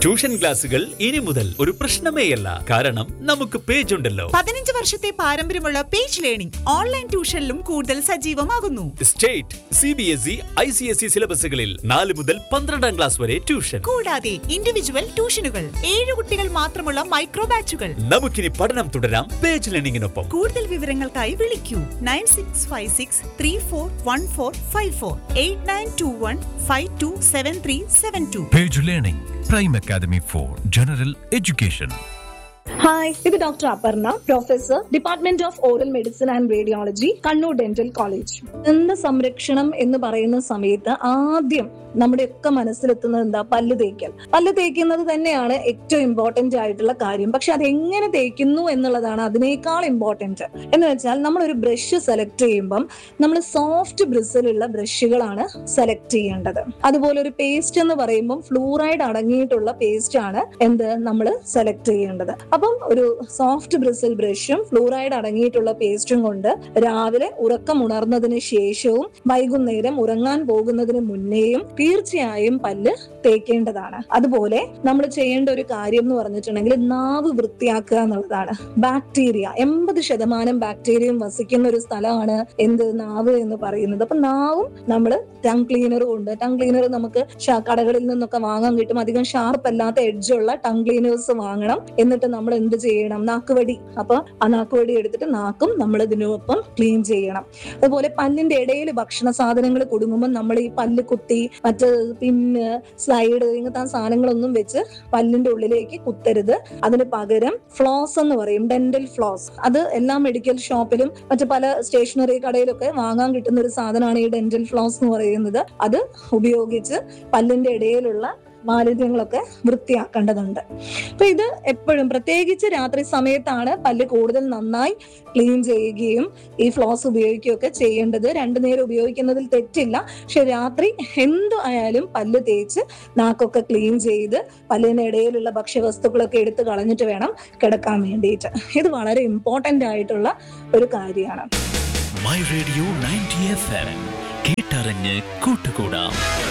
Tuition ക്ലാസുകൾ ഇനി മുതൽ ഒരു പ്രശ്നമേയല്ല കാരണം നമുക്ക് പേജ് ഉണ്ടല്ലോ പതിനഞ്ച് വർഷത്തെ പാരമ്പര്യമുള്ള പേജ് ലേണിംഗ് ഓൺലൈൻ ട്യൂഷനിലും കൂടുതൽ സജീവമാകുന്നു state C B S E I C S E സിലബസുകളിൽ നാല് മുതൽ പന്ത്രണ്ടാം ക്ലാസ് വരെ ട്യൂഷൻ കൂടാതെ ഇൻഡിവിജ്വൽ ട്യൂഷനുകൾ ഏഴ് കുട്ടികൾ മാത്രമുള്ള മൈക്രോ ബാച്ചുകൾ നമുക്കിനി പഠനം തുടരാം പേജ് ലേണിംഗിനൊപ്പം കൂടുതൽ വിവരങ്ങൾക്കായി വിളിക്കൂ nine six five six three four one four five four eight nine two one five two seven three seven two Page Learning, Prime Academy for General Education. Hi ഇത് doctor Aparna professor department of oral medicine and radiology Kannur dental college ദന്ത സംരക്ഷണം എന്ന് പറയുന്ന സമയത്ത് ആദ്യം നമ്മുടെയൊക്കെ മനസ്സിലെത്തുന്നത് എന്താ പല്ല് തേക്കൽ പല്ല് തേക്കുന്നത് തന്നെയാണ് ഏറ്റവും ഇമ്പോർട്ടന്റ് ആയിട്ടുള്ള കാര്യം പക്ഷെ അത് എങ്ങനെ തേക്കുന്നു എന്നുള്ളതാണ് അതിനേക്കാൾ ഇമ്പോർട്ടന്റ് എന്ന് വെച്ചാൽ നമ്മൾ ഒരു ബ്രഷ് സെലക്ട് ചെയ്യുമ്പം നമ്മൾ സോഫ്റ്റ് ബ്രിസിലുള്ള ബ്രഷുകളാണ് സെലക്ട് ചെയ്യേണ്ടത് അതുപോലെ ഒരു പേസ്റ്റ് എന്ന് പറയുമ്പോൾ ഫ്ലൂറൈഡ് അടങ്ങിയിട്ടുള്ള പേസ്റ്റ് ആണ് എന്ത് നമ്മൾ സെലക്ട് ചെയ്യേണ്ടത് അപ്പം ഒരു സോഫ്റ്റ് ബ്രിസിൽ ബ്രഷും ഫ്ലൂറൈഡ് അടങ്ങിയിട്ടുള്ള പേസ്റ്റും കൊണ്ട് രാവിലെ ഉറക്കം ഉണർന്നതിന് ശേഷവും വൈകുന്നേരം ഉറങ്ങാൻ പോകുന്നതിന് മുന്നേയും തീർച്ചയായും പല്ല് തേക്കേണ്ടതാണ് അതുപോലെ നമ്മൾ ചെയ്യേണ്ട ഒരു കാര്യം എന്ന് പറഞ്ഞിട്ടുണ്ടെങ്കിൽ നാവ് വൃത്തിയാക്കുക എന്നുള്ളതാണ് ബാക്ടീരിയ എൺപത് ശതമാനം ബാക്ടീരിയയും വസിക്കുന്ന ഒരു സ്ഥലമാണ് എന്ത് നാവ് എന്ന് പറയുന്നത് അപ്പൊ നാവും നമ്മൾ ടങ് ക്ലീനറും ഉണ്ട് ടങ് ക്ലീനർ നമുക്ക് ഷ- കടകളിൽ നിന്നൊക്കെ വാങ്ങാൻ കിട്ടും അധികം ഷാർപ്പ് അല്ലാത്ത എഡ്ജുള്ള ടങ് ക്ലീനേഴ്സ് വാങ്ങണം എന്നിട്ട് നമ്മൾ എന്ത് ചെയ്യണം നാക്കുവടി അപ്പൊ ആ നാക്കുവടി എടുത്തിട്ട് നാക്കും നമ്മൾ ഇതിനൊപ്പം ക്ലീൻ ചെയ്യണം അതുപോലെ പല്ലിന്റെ ഇടയിൽ ഭക്ഷണ സാധനങ്ങൾ കുടുങ്ങുമ്പോൾ നമ്മൾ ഈ പല്ല് കുത്തി മറ്റ് പിന്ന് സ്ലൈഡ് ഇങ്ങനത്തെ ആ സാധനങ്ങളൊന്നും വെച്ച് പല്ലിന്റെ ഉള്ളിലേക്ക് കുത്തരുത് അതിന് പകരം ഫ്ലോസ് എന്ന് പറയും ഡെന്റൽ ഫ്ലോസ് അത് എല്ലാ മെഡിക്കൽ ഷോപ്പിലും മറ്റു പല സ്റ്റേഷനറി കടയിലൊക്കെ വാങ്ങാൻ കിട്ടുന്ന ഒരു സാധനമാണ് ഈ ഡെന്റൽ ഫ്ലോസ് എന്ന് പറയുന്നത് അത് ഉപയോഗിച്ച് പല്ലിന്റെ ഇടയിലുള്ള മാലിന്യങ്ങളൊക്കെ വൃത്തിയാക്കേണ്ടതുണ്ട് അപ്പൊ ഇത് എപ്പോഴും പ്രത്യേകിച്ച് രാത്രി സമയത്താണ് പല്ല് കൂടുതൽ നന്നായി ക്ലീൻ ചെയ്യുകയും ഈ ഫ്ലോസ് ഉപയോഗിക്കുകയൊക്കെ ചെയ്യേണ്ടത് രണ്ടു നേരം ഉപയോഗിക്കുന്നതിൽ തെറ്റില്ല പക്ഷെ രാത്രി എന്തു ആയാലും പല്ല് തേച്ച് നാക്കൊക്കെ ക്ലീൻ ചെയ്ത് പല്ലിന് ഇടയിലുള്ള ഭക്ഷ്യവസ്തുക്കളൊക്കെ എടുത്ത് കളഞ്ഞിട്ട് വേണം കിടക്കാൻ വേണ്ടിയിട്ട് ഇത് വളരെ ഇമ്പോർട്ടന്റ് ആയിട്ടുള്ള ഒരു കാര്യമാണ് my radio ninety F M കേട്ടറിഞ്ഞ് കൂട്ടുകൂടാം